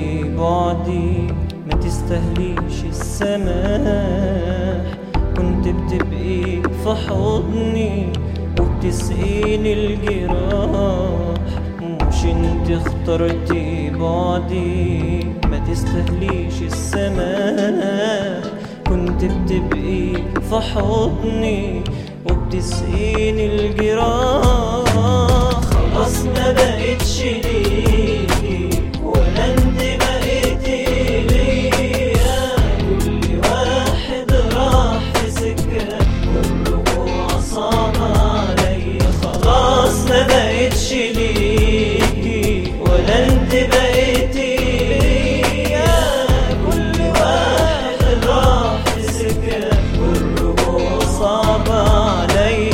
بعدي ما تستهليش السماح كنت بتبقي في حضني وبتسقيني الجراح مش انت اخترتي بعدي ما تستهليش السماح كنت بتبقي في حضني وبتسقيني الجراح خلاص ما بقتش ليكي ولا انت بقيتي ليا كل واحد راح في سكة والرجوع صعب عليا خلاص ما بقتش ليكي ولا انت بقيتي ليا كل واحد راح في سكة والرجوع صعب عليا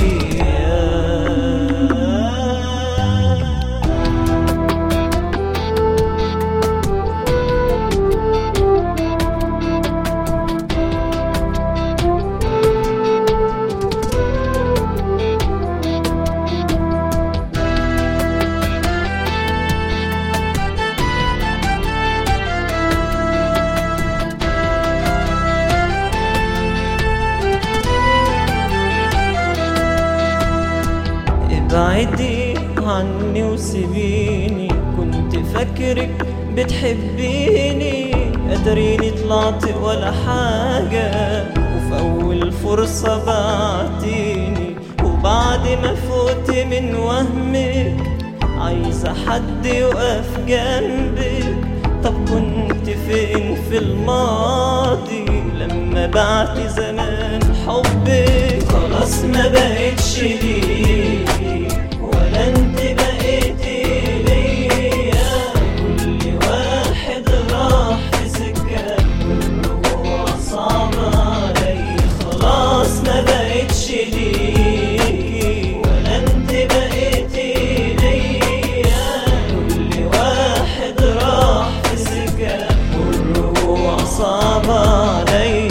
ابعدي عني وسيبيني كنت فاكرك بتحبيني قدريني طلعت ولا حاجة وفي أول فرصة بعتيني وبعد ما فوت من وهمك عايزة حد يقف جنبك طب كنت فين في الماضي لما بعت زمان حبك خلاص ما بقتش ليكي ولا انت بقيتي ليا كل واحد راح في سكة والرجوع صعب عليا خلاص ما بقتش ليكي ولا انت بقيتي ليا كل واحد راح في سكة والرجوع صعب عليا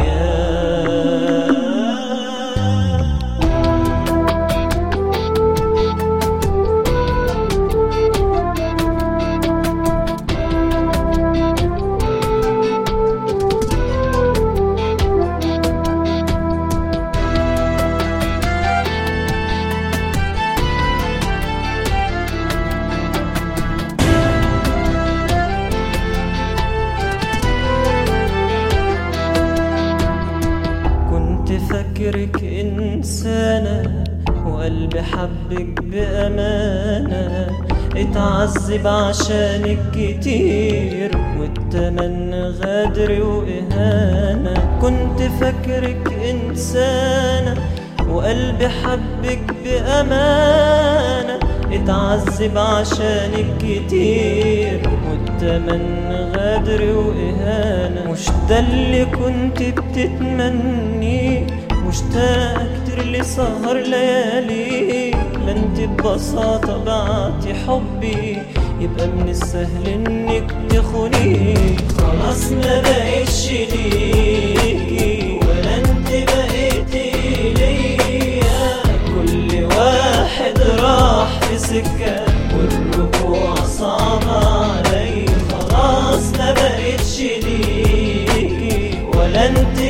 كنت فاكرك إنسانة وقلبي حبك بأمانة اتعذب عشانك كتير والتمن غدر وإهانة كنت فاكرك إنسانة وقلبي حبك بأمانة اتعذب عشانك كتير والتمن غدر وإهانة مش ده اللي كنت بتتمنيه مشتاق كتير لسهر ليالي لا انت ببساطة بعتي حبي يبقى من السهل انك تخوني خلاص ما بقتش ليكي ولا انت بقيتي ليا كل واحد راح في سكة والرجوع صعب علي خلاص ما بقتش ليكي ولا انت